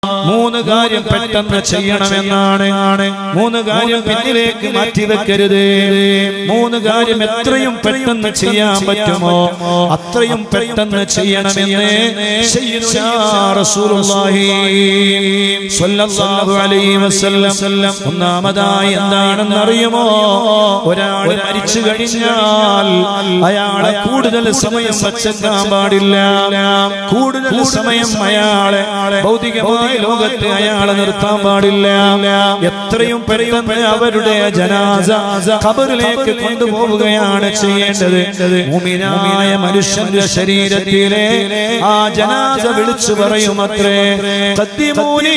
മൂന്ന് കാര്യം പെട്ടെന്ന് ചെയ്യണമെന്നാണ് മൂന്ന് കാര്യം പിന്നിലേക്ക് മാറ്റിവെക്കരുത് മൂന്ന് കാര്യം എത്രയും പെട്ടെന്ന് ചെയ്യാൻ പറ്റുമോ അത്രയും പെട്ടെന്ന് ചെയ്യണമെന്ന് സയ്യിദുനാ റസൂലുള്ളാഹി സ്വല്ലല്ലാഹു അലൈഹി വസല്ലം ഒന്നാമതായി എന്താണെന്ന് അറിയുമോ ഒരാൾ മരിച്ചു കഴിഞ്ഞാൽ അയാളെ കൂടുതൽ സമയം വച്ചേക്കാൻ പാടില്ല കൂടുതൽ സമയം അയാളെ ഭൗതികമായ ലോകത്ത് അയാളെ നിർത്താൻ പാടില്ല എത്രയും പെട്ടെന്ന് അവരുടെ ജനാസ ഖബറിലേക്ക് കൊണ്ടുപോവുകയാണ് ചെയ്യേണ്ടത് മുമിനായ മനുഷ്യന്റെ ശരീരത്തിലെ ആ ജനാസ വിളിച്ചു പറയും അത്രേ കത്തിമൂനി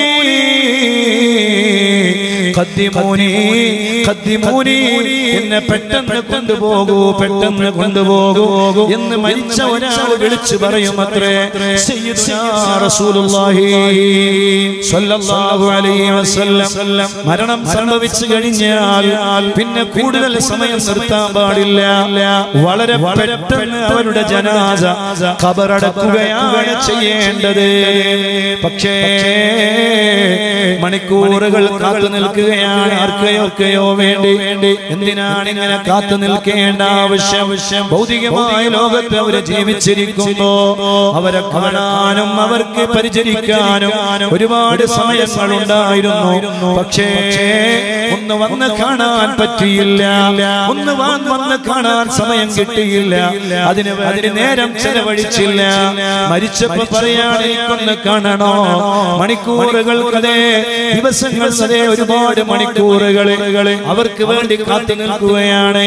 കത്തിമൂനി കത്തിമൂനി എന്നെ പെട്ടെന്ന് കൊണ്ടുപോകൂ പെട്ടെന്ന് കൊണ്ടുപോകൂ എന്ന് മരിച്ച ഒരാൾ വിളിച്ചു പറയും അത്രേ സയ്യിദുനാ റസൂലുള്ളാഹി സ്വല്ലല്ലാഹു അലൈഹി വസല്ലം മരണം സംഭവിച്ചു കഴിഞ്ഞാൽ പിന്നെ കൂടുതൽ സമയം നിർത്താൻ പാടില്ല വളരെ പെട്ടെന്ന് അവരുടെ ജനാസ ഖബറടക്കുകയാണ് ചെയ്യേണ്ടത് പക്ഷേ മണിക്കൂറുകൾ കാത്തു നിൽക്കുകയാണ് ആർക്കെയൊക്കെയോ വേണ്ടി എന്തിനാണ് ഇങ്ങനെ കാത്തു നിൽക്കേണ്ട ആവശ്യം ഭൗതികമായ ലോകത്ത് അവര് ജീവിച്ചിരിക്കുമ്പോ അവരെ കാണാനും അവർക്ക് പരിചരിക്കാനും ഒരുപാട് സമയങ്ങൾ ഉണ്ടായിരുന്നു പക്ഷേ ഒന്ന് വന്ന് കാണാൻ പറ്റിയില്ല ഒന്ന് വാ- വന്ന് കാണാൻ സമയം കിട്ടിയില്ല അതിന് അതിന് നേരം ചെലവഴിച്ചില്ല മരിച്ചപ്പോ പറയാണ് എനിക്കൊന്ന് കാണണോ മണിക്കൂറുകൾ കഥേ ദിവസങ്ങൾ കഥേ ഒരുപാട് മണിക്കൂറുകൾ അവർക്ക് വേണ്ടി കാത്തു നിൽക്കുകയാണ്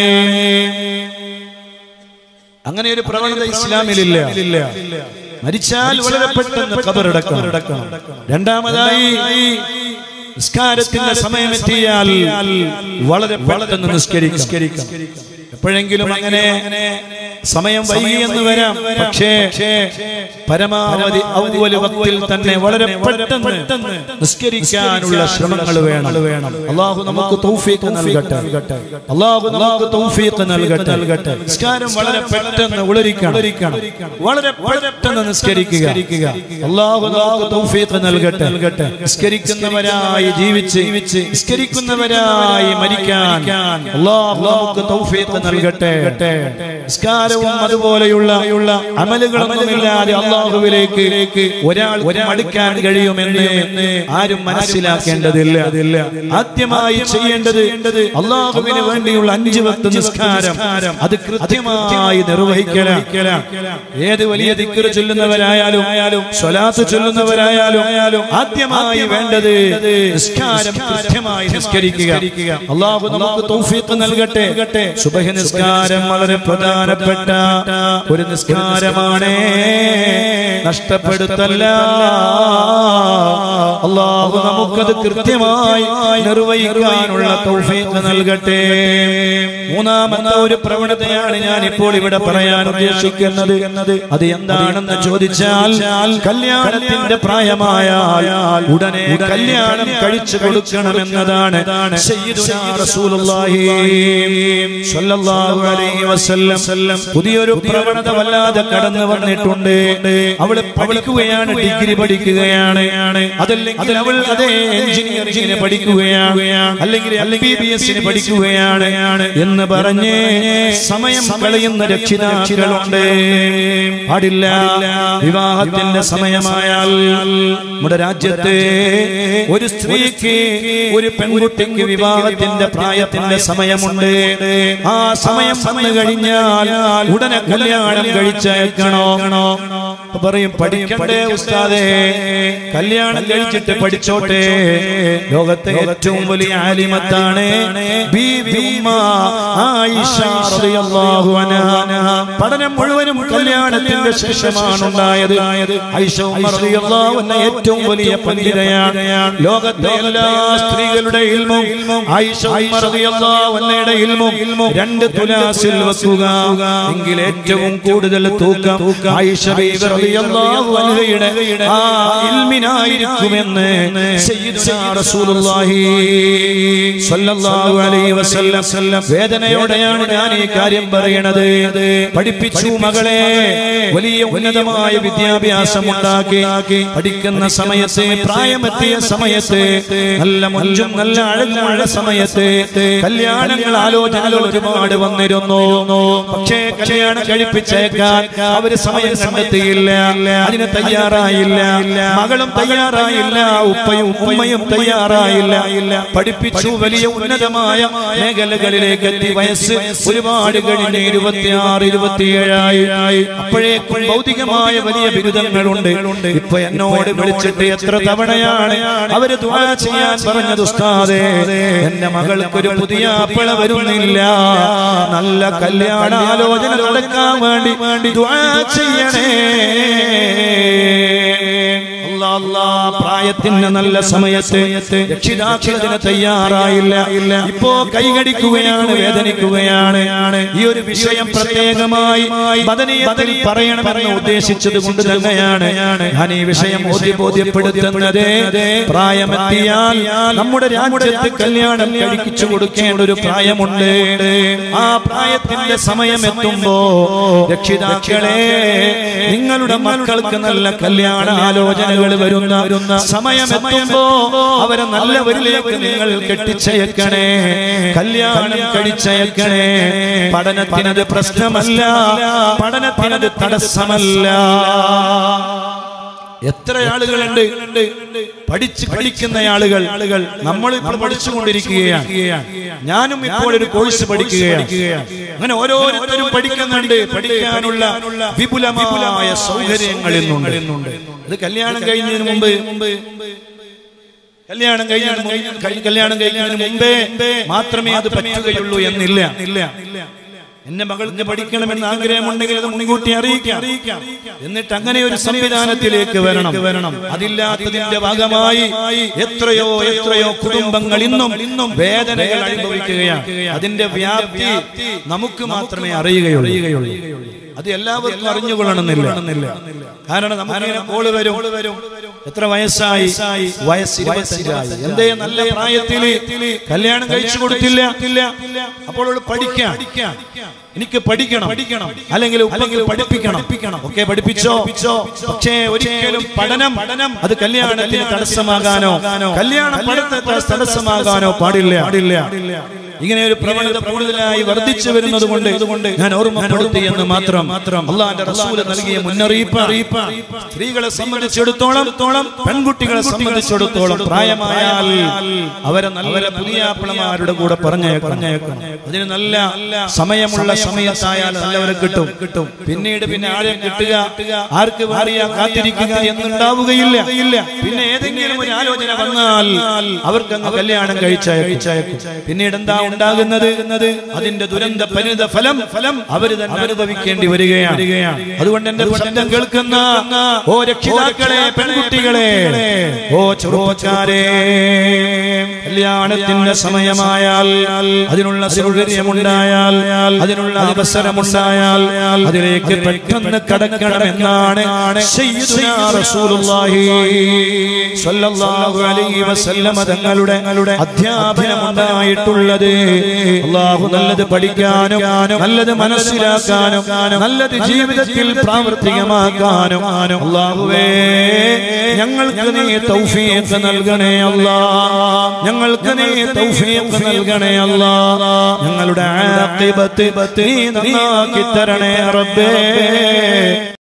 അങ്ങനെ ഒരു പ്രവണത ഇസ്ലാമിലില്ല മരിച്ചാൽ വളരെ പെട്ടെന്ന് കബറടക്കണം രണ്ടാമതായി നിസ്കാരത്തിന്റെ സമയമെത്തിയാൽ വളരെ പെട്ടെന്ന് നിസ്കരിക്കാം എപ്പോഴെങ്കിലും അങ്ങനെ സമയം വൈകി എന്ന് വരാം പക്ഷേ പരമാവധി ഔവല് വക്തിൽ തന്നെ വളരെ പെട്ടെന്ന് നിസ്കരിക്കാനുള്ള ശ്രമങ്ങൾ വേണം വേണം അള്ളാഹു നമുക്ക് തൗഫീഖ് നൽകട്ടെ അള്ളാഹു നമുക്ക് തൗഫീഖ് നൽകട്ടെ നൽകട്ടെ നിസ്കാരം വളരെ പെട്ടെന്ന് ഉളരിക്കണം വളരെ പെട്ടെന്ന് നിസ്കരിക്കുക അള്ളാഹു നമുക്ക് തൗഫീഖ് നൽകട്ടെ നൽകട്ടെ നിസ്കരിക്കുന്നവരായി ജീവിച്ച് ജീവിച്ച് നിസ്കരിക്കുന്നവരായി മരിക്കാൻ അള്ളാഹു നമുക്ക് തൗഫീഖ് നൽകട്ടെ നിസ്കാരവും അതുപോലെയുള്ള അമലുകളൊന്നുമില്ലാതെ അള്ളാഹുവിലേക്ക് ഒരാൾ അടുക്കാൻ കഴിയുമെന്ന് ആരും മനസ്സിലാക്കേണ്ടതില്ല അതില്ല ആദ്യമായി ചെയ്യേണ്ടത് അള്ളാഹുവിന് വേണ്ടിയുള്ള അഞ്ചു വക്ത നിസ്കാരം അത് കൃത്യമായി നിർവഹിക്കലാണ് ഏത് വലിയ ദിക്കറ് ചൊല്ലുന്നവരായാലും ആയാലും സ്വലാത്ത് ചൊല്ലുന്നവരായാലും ആയാലും ആദ്യമായി വേണ്ടത് നിസ്കാരം കൃത്യമായി നിസ്കരിക്കുക അള്ളാഹു നമുക്ക് തൗഫീഖ് നൽകട്ടെ സുബഹി നിസ്കാരം വളരെ പ്രധാനപ്പെട്ട ഒരു നിസ്കാരമാണ് നഷ്ടപ്പെടുത്തല്ല അള്ളാഹു നമുക്കത് കൃത്യമായി നിർവഹിക്കാനുള്ള തൗഫീഖ് നൽകട്ടെ മൂന്നാമത്തെ ഒരു പ്രവണതയാണ് ഞാൻ ഇപ്പോൾ ഇവിടെ പറയാൻ ഉദ്ദേശിക്കുന്നത് എന്നത് അത് എന്താണെന്ന് ചോദിച്ചാൽ കല്യാണത്തിന്റെ പ്രായമായാൽ ഉടനെ കല്യാണം കഴിച്ചു കൊടുക്കണമെന്നതാണ് സയ്യിദുനാ റസൂലുള്ളാഹി സ്വല്ലല്ലാഹു അലൈഹി വസല്ലം പുതിയൊരു പ്രവണത വല്ലാതെ കടന്നു വന്നിട്ടുണ്ട് അവള് പഠിക്കുകയാണ് ഡിഗ്രി പഠിക്കുകയാണ് അതല്ലെങ്കിൽ അവൾ അതേ എഞ്ചിനീയറിംഗിന് പഠിക്കുകയാണ് അല്ലെങ്കിൽ എൽ ബി ബി എസിന് പഠിക്കുകയാണ് എന്ന് പറഞ്ഞ് സമയം കളയുന്ന രക്ഷിതാക്കളുണ്ട് പാടില്ല വിവാഹത്തിന്റെ സമയമായാൽ നമ്മുടെ രാജ്യത്ത് ഒരു സ്ത്രീക്ക് ഒരു പെൺകുട്ടിക്ക് വിവാഹത്തിന്റെ പ്രായത്തിന്റെ സമയമുണ്ട് ആ സമയം വന്നു കഴിഞ്ഞാൽ ഉടനെ കല്യാണം കഴിച്ചേക്കണോ അപ്പൊ പറയും പഠിക്കണ്ടേ ഉസ്താദേ കല്യാണം കഴിച്ചിട്ട് പഠിച്ചോട്ടെ ലോകത്തെ ഏറ്റവും വലിയ ആലിമത്താണ് ബീബി ഉമ്മ ആയിഷ റളിയല്ലാഹു അൻഹ പഠനം മുഴുവനും കല്യാണത്തിന്റെ ശേഷമാണ് ഉണ്ടായത് ആയിഷ ഉമ്മ റളിയല്ലാഹു അൻഹ ഏറ്റവും വലിയ പണ്ഡിതയാണ് ലോകത്തെ എല്ലാ സ്ത്രീകളുടെ ഇൽമും ആയിഷ ഉമ്മ റളിയല്ലാഹു അൻഹയുടെ ഇൽമും രണ്ട് തുലാസിൽ വെക്കുക എങ്കിൽ ഏറ്റവും കൂടുതൽ തൂക്കം ആയിഷ ബീബി റളിയല്ലാഹു അൻഹയുടെ ആ ഇൽമിനായിരിക്കുമെന്ന് സയ്യിദുനാ റസൂലുള്ളാഹി സ്വല്ലല്ലാഹു അലൈഹി വസല്ലം വേദനയോടെയാണ് ഞാൻ ഈ കാര്യം പറയണത് പഠിപ്പിച്ചു മകളെ വലിയ ഉന്നതമായ വിദ്യാഭ്യാസം ഉണ്ടാക്കി പഠിക്കുന്ന സമയത്ത് പ്രായമെത്തിയ സമയത്ത് നല്ല മഞ്ചും നല്ല അഴകുമുള്ള സമയത്ത് കല്യാണങ്ങൾ ആലോചനകൾ ഒരുപാട് വന്നിരുന്നു പക്ഷേ കല്യാണം കഴിപ്പിച്ചേക്കാൻ അവര് സമയം കണ്ടെത്തിയില്ല അതിന് തയ്യാറായില്ല മകളും തയ്യാറായില്ല ഉപ്പയും ഉമ്മയും തയ്യാറായില്ല പഠിപ്പിച്ചു വലിയ ഉന്നതമായ മേഖലകളിലേക്ക് എത്തി വയസ്സ് ഒരുപാട് കഴിഞ്ഞ് ഇരുപത്തിയാറ് ഇരുപത്തിയേഴായി അപ്പോഴേക്കും ഭൗതികമായ വലിയ ബിരുദങ്ങളുണ്ട് ഇപ്പൊ എന്നോട് വിളിച്ചിട്ട് എത്ര തവണയാണ് അവര് ദുആ ചെയ്യാൻ പറഞ്ഞത് ഉസ്താദേ എന്റെ മകൾക്ക് ഒരു പുതിയ അപ്പള വരുന്നില്ല നല്ല കല്യാണ ആലോചന നടക്കാൻ വേണ്ടി വേണ്ടി ദുആ ചെയ്യണേ അല്ലാ, അല്ലാ, പ്രായത്തിന് നല്ല സമയത്ത് രക്ഷിതാക്കൾ അതിന് തയ്യാറായില്ല ഇല്ല ഇപ്പോ കൈകടിക്കുകയാണ് വേദനിക്കുകയാണ് ഈ ഒരു വിഷയം പ്രത്യേകമായി ബദനീയത്തിൽ പറയണമെന്ന് ഉദ്ദേശിച്ചത് കൊണ്ട് തന്നെയാണ് ഞാൻ ഈ വിഷയം ബോധ്യ- ബോധ്യപ്പെടുത്തുന്നത് പ്രായമെത്തിയാൽ നമ്മുടെ രാജ്യത്ത് കല്യാണം കഴിപ്പിച്ചു കൊടുക്കേണ്ട ഒരു പ്രായമുണ്ട് ആ പ്രായത്തിന്റെ സമയം എത്തുമ്പോ രക്ഷിതാക്കളെ നിങ്ങളുടെ മക്കൾക്ക് നല്ല കല്യാണ ആലോചനകൾ വരുന്ന വരുന്ന സമയം എത്തുമ്പോ അവരെ നല്ലവരിലേക്ക് നിങ്ങൾ കെട്ടിച്ചയക്കണേ കല്യാണം കഴിച്ചയക്കണേ പഠനത്തിനത് പ്രശ്നമല്ല പഠനത്തിനത് തടസ്സമല്ല എത്ര ആളുകളുണ്ട് പഠിച്ച് പഠിക്കുന്ന ആളുകൾ ആളുകൾ നമ്മൾ ഇപ്പോൾ പഠിച്ചുകൊണ്ടിരിക്കുകയാണ് ഞാനും ഇപ്പോൾ ഒരു കോഴ്സ് പഠിക്കുകയാണ് അങ്ങനെ ഓരോരുത്തരും പഠിക്കുന്നുണ്ട് പഠിക്കാനുള്ള വിപുലമായ സൗകര്യങ്ങൾ ഇന്നുണ്ട് അത് കല്യാണം കഴിഞ്ഞതിന് മുമ്പ് കല്യാണം കഴിഞ്ഞതിന് മുമ്പ് കഴി- കല്യാണം കഴിഞ്ഞതിന് മുമ്പേ മാത്രമേ അത് പറ്റുകയുള്ളൂ എന്നില്ല ഇല്ല എന്റെ മകൾക്ക് പഠിക്കണമെന്ന് ആഗ്രഹമുണ്ടെങ്കിൽ അത് മുൻകൂട്ടി അറിയിക്കാം എന്നിട്ട് അങ്ങനെ ഒരു സംവിധാനത്തിലേക്ക് വരണം വരണം അതില്ലാത്തതിന്റെ ഭാഗമായി എത്രയോ എത്രയോ കുടുംബങ്ങൾ ഇന്നും ഇന്നും വേദനകൾ അനുഭവിക്കുകയാണ് അതിന്റെ വ്യാപ്തി നമുക്ക് മാത്രമേ അറിയുകയുള്ളൂ അത് എല്ലാവർക്കും അറിഞ്ഞുകൊള്ളണമെന്നില്ല കാരണം നമുക്കിങ്ങനെ കോള് വരും എത്ര വയസ്സായി വയസ്സ് ഇരുപത്തഞ്ചായി എന്തേ നല്ല പ്രായത്തിൽ കല്യാണം കഴിച്ചു കൊടുത്തില്ല അപ്പോൾ അവള് പഠിക്കാം എനിക്ക് പഠിക്കണം പഠിക്കണം അല്ലെങ്കിൽ ഉപ്പെങ്കിൽ പഠിപ്പിക്കണം ഒക്കെ പഠിപ്പിച്ചോ പക്ഷേ ഒരിക്കലും പഠനം പഠനം അത് കല്യാണത്തിന് തടസ്സമാകാനോ കല്യാണം പഠനത്തെ തടസ്സമാകാനോ പാടില്ല പാടില്ല ഇങ്ങനെ ഒരു പ്രവണത കൂടുതലായി വർദ്ധിച്ചു വരുന്നത് കൊണ്ട് ഇതുകൊണ്ട് ഞാൻ ഓർമ്മപ്പെടുത്തി എന്ന് മാത്രം മാത്രം അള്ളാന്റെ റസൂല് നൽകിയ മുന്നറിയിപ്പ് അറിയിപ്പ് സ്ത്രീകളെ സംബന്ധിച്ചിടത്തോളം പെൺകുട്ടികളെ സംബന്ധിച്ചിടത്തോളം പ്രായമായാൽ അവരെ നല്ല പുതിയ ആപ്പിളമാരുടെ കൂടെ പറഞ്ഞേക്കണം അതിന് നല്ല സമയമുള്ള സമയത്തായാൽ നല്ലവരെ കിട്ടും കിട്ടും പിന്നീട് പിന്നെ ആരെ കിട്ടുക ആർക്ക് വേറിയ കാത്തിരിക്കുക എന്നുണ്ടാവുകയില്ല ഇല്ല പിന്നെ ഏതെങ്കിലും ഒരു ആലോചന വന്നാൽ അവർക്ക് അങ്ങ് കല്യാണം കഴിച്ചയക്കും പിന്നീട് എന്താ ഉണ്ടാകുന്നത് അതിന്റെ ദുരന്ത പരിണിത ഫലം ഫലം അവര് തന്നെ അനുഭവിക്കേണ്ടി വരികയാണ് അതുകൊണ്ട് എന്റെ ശബ്ദം കേൾക്കുന്ന ഓ രക്ഷിതാക്കളെ പെൺകുട്ടികളെ ഓ ചെറുപ്പക്കാരെ കല്യാണത്തിന്റെ സമയമായാൽ അതിനുള്ള സൗകര്യമുണ്ടായാൽ അതിനുള്ള അവസരമുണ്ടായാൽ അതിലേക്ക് പെട്ടെന്ന് കടക്കണമെന്നാണ് സയ്യിദുനാ റസൂലുള്ളാഹി സ്വല്ലല്ലാഹു അലൈഹി വസല്ലമ തങ്ങളുടെ അധ്യാപനമുണ്ടായിട്ടുള്ളത് അള്ളാഹു നല്ലത് പഠിക്കാനും നല്ലത് മനസ്സിലാക്കാനും നല്ലത് ജീവിതത്തിൽ പ്രാവർത്തികമാക്കാനും അള്ളാഹുവേ ഞങ്ങൾക്ക് നീ തൗഫീഖ് നൽകണേ അല്ലാ ഞങ്ങൾക്ക് നീ തൗഫീഖ് നൽകണേ അല്ലാ ഞങ്ങളുടെ ആഖിബത്ത് നീ നന്നാക്കി തരണേ റബ്ബേ